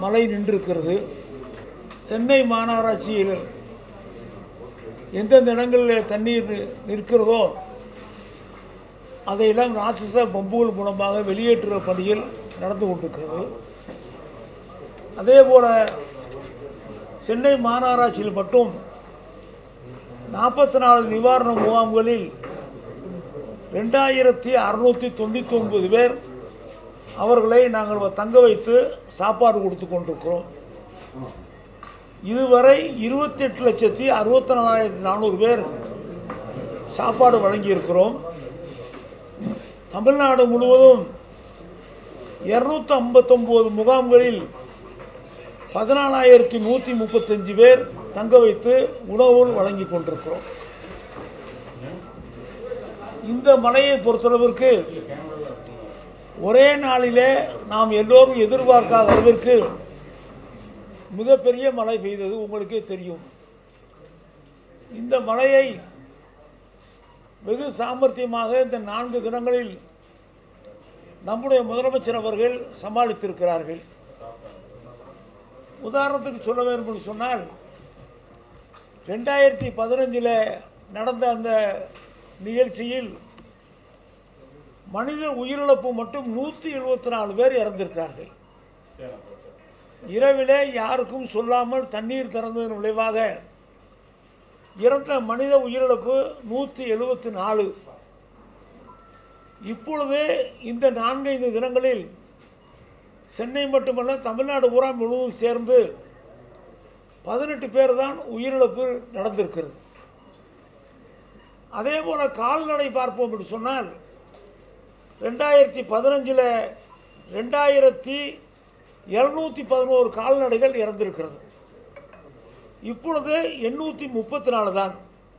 மழை நின்றிருக்கிறது சென்னை மாநகராட்சியில் எந்தெந்த இடங்களில் தண்ணீர் நி- நிற்கிறதோ அதையெல்லாம் ராட்சச பம்புகள் மூலமாக வெளியேற்றுகிற பணியில் நடந்து கொண்டிருக்கிறது அதே போல சென்னை மாநகராட்சியில் மட்டும் நாற்பத்தி நாலு நிவாரண முகாம்களில் ரெண்டாயிரத்தி அறுநூற்றி தொண்ணூற்றி ஒன்பது பேர் அவர்களை நாங்கள் தங்க வைத்து சாப்பாடு கொடுத்து கொண்டிருக்கிறோம் இதுவரை இருபத்தி எட்டு லட்சத்தி அறுபத்தி நாலாயிரத்தி நானூறு பேர் சாப்பாடு வழங்கியிருக்கிறோம் தமிழ்நாடு முழுவதும் இருநூத்தி ஐம்பத்தொம்போது முகாம்களில் பதினாலாயிரத்தி நூற்றி முப்பத்தஞ்சு பேர் தங்க வைத்து உணவு வழங்கி கொண்டிருக்கிறோம் இந்த மழையை பொறுத்தளவிற்கு ஒரே நாளிலே நாம் எல்லோரும் எதிர்பார்க்காத அளவிற்கு மிகப்பெரிய மழை பெய்தது உங்களுக்கே தெரியும் இந்த மழையை வெகு சாமர்த்தியமாக இந்த நான்கு தினங்களில் நம்முடைய முதலமைச்சர் அவர்கள் சமாளித்திருக்கிறார்கள் உதாரணத்துக்கு சொல்ல வேண்டும் என்று சொன்னால் ரெண்டாயிரத்தி பதினஞ்சில் நடந்த அந்த நிகழ்ச்சியில் மனித உயிரிழப்பு மட்டும் நூற்றி எழுபத்தி நாலு பேர் இறந்திருக்கிறார்கள் இரவிலே யாருக்கும் சொல்லாமல் தண்ணீர் திறந்ததன் விளைவாக இறந்த மனித உயிரிழப்பு நூற்றி எழுபத்தி நாலு இப்பொழுது இந்த நான்கைந்து தினங்களில் சென்னை மட்டுமல்ல தமிழ்நாடு பூரா முழுவதும் சேர்ந்து பதினெட்டு பேர் தான் உயிரிழப்பு நடந்திருக்கிறது அதே போல கால்நடை பார்ப்போம் என்று சொன்னால் ரெண்டாயிரத்தி பதினஞ்சில் ரெண்டாயிரத்தி இரநூத்தி பதினோரு கால்நடைகள் இறந்திருக்கிறது இப்பொழுது எண்ணூற்றி முப்பத்தி நாலு தான்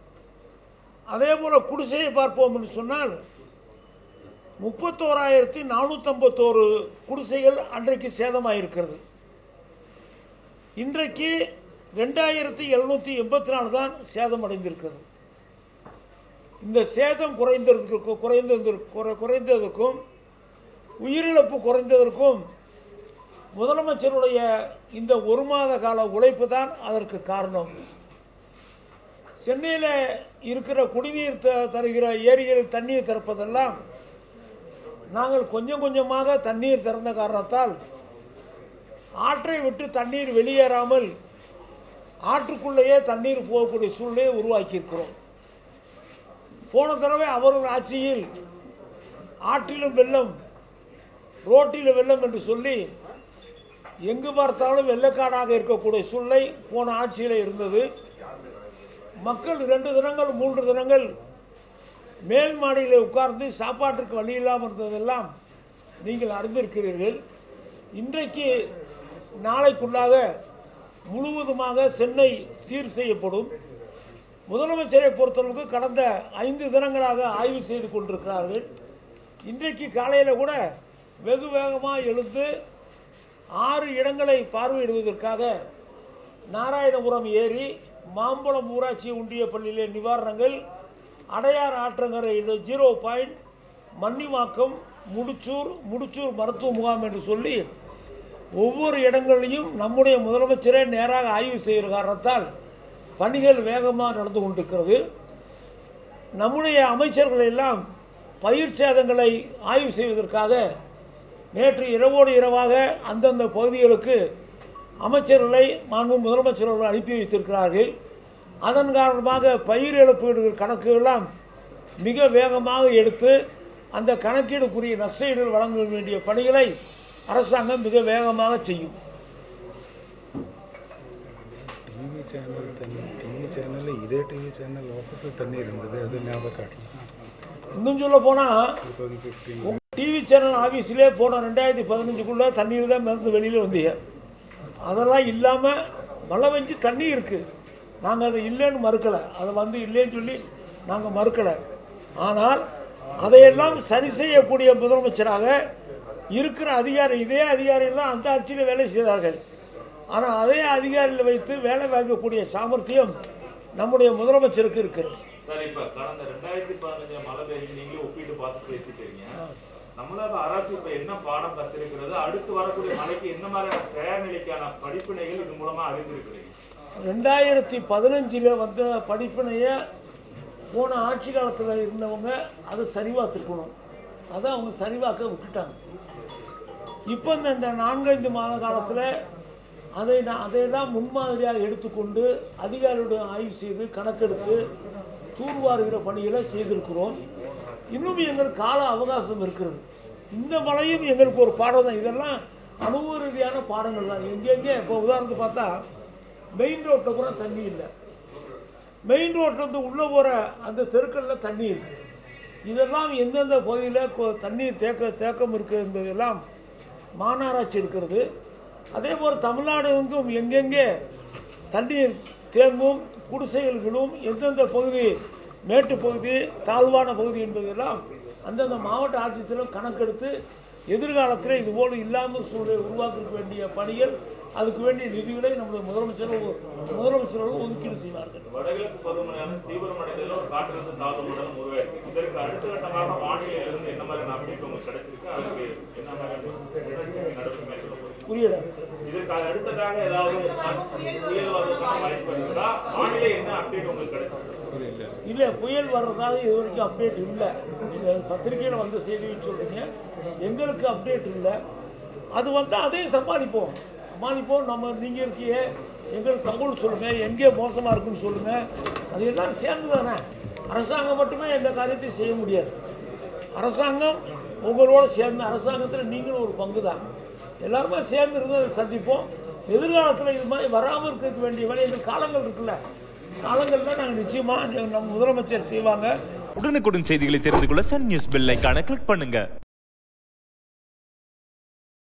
அதே போல குடிசையை பார்ப்போம் என்று சொன்னால் முப்பத்தோராயிரத்தி நானூற்றம்பத்தோரு குடிசைகள் அன்றைக்கு சேதமாயிருக்கிறது இன்றைக்கு ரெண்டாயிரத்தி எழுநூற்றி எண்பத்தி நாலு தான் சேதமடைந்திருக்கிறது இந்த சேதம் குறைந்ததற்கு குறைந்ததற்கு குறை- குறைந்ததற்கும் உயிரிழப்பு குறைந்ததற்கும் முதலமைச்சருடைய இந்த ஒரு மாத கால உழைப்பு தான் அதற்கு காரணம் சென்னையில் இருக்கிற குடிநீர் த- தருகிற ஏரிகளில் தண்ணீர் திறப்பதெல்லாம் நாங்கள் கொஞ்சம் கொஞ்சமாக தண்ணீர் திறந்த காரணத்தால் ஆற்றை விட்டு தண்ணீர் வெளியேறாமல் ஆற்றுக்குள்ளேயே தண்ணீர் போகக்கூடிய சூழ்நிலையை உருவாக்கியிருக்கிறோம் போன தடவை அவர்கள் ஆட்சியில் ஆற்றிலும் வெள்ளம் ரோட்டிலும் வெள்ளம் என்று சொல்லி எங்கு பார்த்தாலும் வெள்ளக்காடாக இருக்கக்கூடிய சூழ்நிலை போன ஆட்சியில் இருந்தது மக்கள் இரண்டு தினங்கள் மூன்று தினங்கள் மேல் மாடியில் உட்கார்ந்து சாப்பாட்டுக்கு வழி இல்லாமல் இருந்ததெல்லாம் நீங்கள் அறிந்திருக்கிறீர்கள் இன்றைக்கு நாளைக்குள்ளாக முழுவதுமாக சென்னை சீர் செய்யப்படும் முதலமைச்சரை பொறுத்தளவுக்கு கடந்த ஐந்து தினங்களாக ஆய்வு செய்து கொண்டிருக்கிறார்கள் இன்றைக்கு காலையில் கூட வெகு வேகமாக எழுந்து ஆறு இடங்களை பார்வையிடுவதற்காக நாராயணபுரம் ஏரி மாம்பழம் ஊராட்சி ஒன்றிய பள்ளியிலே நிவாரணங்கள் அடையார் ஆற்றங்கரையில் ஜீரோ பாயிண்ட் மன்னிவாக்கம் முடிச்சூர் முடிச்சூர் மருத்துவ முகாம் என்று சொல்லி ஒவ்வொரு இடங்களிலும் நம்முடைய முதலமைச்சரே நேராக ஆய்வு செய்கிற காரணத்தால் பணிகள் வேகமாக நடந்து கொண்டிருக்கிறது நம்முடைய அமைச்சர்கள் எல்லாம் பயிர் சேதங்களை ஆய்வு செய்வதற்காக நேற்று இரவோடு இரவாக அந்தந்த பகுதிகளுக்கு அமைச்சர்களை மாண்பு முதலமைச்சர் அவர்கள் அனுப்பி வைத்திருக்கிறார்கள் அதன் காரணமாக பயிர் இழப்பீடு கணக்குகள்லாம் மிக வேகமாக எடுத்து அந்த கணக்கீடுக்குரிய நஷ்டஈடுகள் வழங்க வேண்டிய பணிகளை அரசாங்கம் மிக வேகமாக செய்யும் ಟಿವಿ ಚಾನಲ್ ತನ್ನಿ ಟಿವಿ ಚಾನಲ್ ಇದೇ ಟಿವಿ ಚಾನಲ್ ಆಫೀಸ್ல தண்ணி இருந்தது அது ஞாபகம் காட்டலாம் இன்னும் சொல்ல போனால் two thousand fifteen TV channel ஆஃபீஸ்லேயே போன ரெண்டாயிரத்தி பதினஞ்சுக்குள்ளே தண்ணீர் தான் மருந்து வெளியில் வந்தீங்க அதெல்லாம் இல்லாமல் மழை பெஞ்சு தண்ணி இருக்குது நாங்கள் அதை இல்லைன்னு மறுக்கலை அதை வந்து இல்லைன்னு சொல்லி நாங்கள் மறுக்கலை ஆனால் அதையெல்லாம் சரி செய்யக்கூடிய முதலமைச்சராக இருக்கிற அதிகாரி இதே அதிகாரிகள் அந்த ஆட்சியில் வேலை செய்தார்கள் ஆனால் அதே அதிகாரியில் வைத்து வேலை வாங்கக்கூடிய சாமர்த்தியம் நம்முடைய முதலமைச்சருக்கு இருக்கிறது சார் இப்ப கடந்த ரெண்டாயிரத்தி பதினஞ்சுல மழை பெய்யும் நீங்களே ஒப்பிட்டு பார்த்து பேசிட்டு இருக்கீங்க தமிழக அரசு இப்ப என்ன பாடம் கத்திருக்கிறது அடுத்து வரக்கூடிய மழைக்கு என்ன மாதிரியான தயார் நிலைக்கான படிப்பினைகள் இது மூலமா அறிந்திருக்கிறீங்க ரெண்டாயிரத்தி பதினஞ்சில் வந்த படிப்பினையை போன ஆட்சி காலத்தில் இருந்தவங்க அதை சரிவாத்திருக்கணும் அதை அவங்க சரிவாக்க விட்டுட்டாங்க இப்போ இந்த இந்த நான்கைந்து மாத காலத்தில் அதை நான் அதையெல்லாம் முன்மாதிரியாக எடுத்துக்கொண்டு அதிகாரியுடன் ஆய்வு செய்து கணக்கெடுத்து தூர்வாருகிற பணிகளை செய்திருக்கிறோம் இன்னும் எங்களுக்கு கால அவகாசம் இருக்கிறது இந்த மழையும் எங்களுக்கு ஒரு பாடம் தான் இதெல்லாம் அனுபவ ரீதியான பாடங்கள் தான் எங்கெங்கே இப்போ உதாரணத்துக்கு பார்த்தா மெயின் ரோட்டில் கூட தண்ணி இல்லை மெயின் ரோட்லேருந்து உள்ளே போகிற அந்த தெருக்களில் தண்ணி இருக்கு இதெல்லாம் எந்தெந்த பகுதியில் தண்ணீர் தேக்க தேக்கம் இருக்குது என்பதெல்லாம் மாநகராட்சி இருக்கிறது அதே போல் தமிழ்நாடு எங்கும் எங்கெங்கே தண்ணீர் தேங்கும் குடிசைகள் விழும் எந்தெந்த பகுதி மேட்டு பகுதி தாழ்வான பகுதி என்பதெல்லாம் அந்தந்த மாவட்ட ஆட்சியத்திலும் கணக்கெடுத்து எதிர்காலத்தில் இதுபோல் இல்லாமல் சூழலை உருவாக்க வேண்டிய பணிகள் அதுக்கு வேண்டிய நிதிகளை நம்முடைய முதலமைச்சர் முதலமைச்சர்கள் ஒதுக்கீடு செய்வார்கள் வடகிழக்கு பருவமழையான தீவிரமடைந்ததில் ஒரு காற்றழுத்த தாழ்வு மண்டலம் உருவாயிருக்கு இதற்கு அடுத்த கட்டமாக வானிலையிலிருந்து என்ன மாதிரியான அப்டேட் உங்களுக்கு கிடைச்சிருக்கு அதுக்கு என்ன மாதிரியான நடவடிக்கை மேற்கொள்ள போறீங்க புரியல இதற்கு அடுத்ததாக ஏதாவது புயல் வருவதற்கான வாய்ப்பு இருக்குதா வானிலை என்ன அப்டேட் உங்களுக்கு கிடைச்சிருக்கு இல்லை புயல் வர்றதாக இது வரைக்கும் அப்டேட் இல்லை நீங்கள் பத்திரிகையில் வந்த செய்தியை சொல்கிறீங்க எங்களுக்கு அப்டேட் இல்லை அது வந்தால் அதையும் சமாளிப்போம் சமாளிப்போம் நம்ம நீங்கள் இருக்கியே எங்களுக்கு தகவல் சொல்லுங்கள் எங்கே மோசமாக இருக்குன்னு சொல்லுங்கள் அது எல்லாம் சேர்ந்து தானே அரசாங்கம் மட்டுமே எந்த காரியத்தையும் செய்ய முடியாது அரசாங்கம் உங்களோட சேர்ந்து அரசாங்கத்தில் நீங்களும் ஒரு பங்கு தான் எல்லாருமே சேர்ந்து இருந்து அதை சந்திப்போம் எதிர்காலத்தில் இது மாதிரி வராமல் இருக்க வேண்டிய வேலைகள் காலங்கள் இருக்குல்ல காலங்களில் நாங்கள் நிச்சயமாக நம்ம முதலமைச்சர் செய்வாங்க உடனுக்குடன் செய்திகளை தெரிந்து கொள்ள சன் நியூஸ் பெல் ஐகானை கிளிக் பண்ணுங்க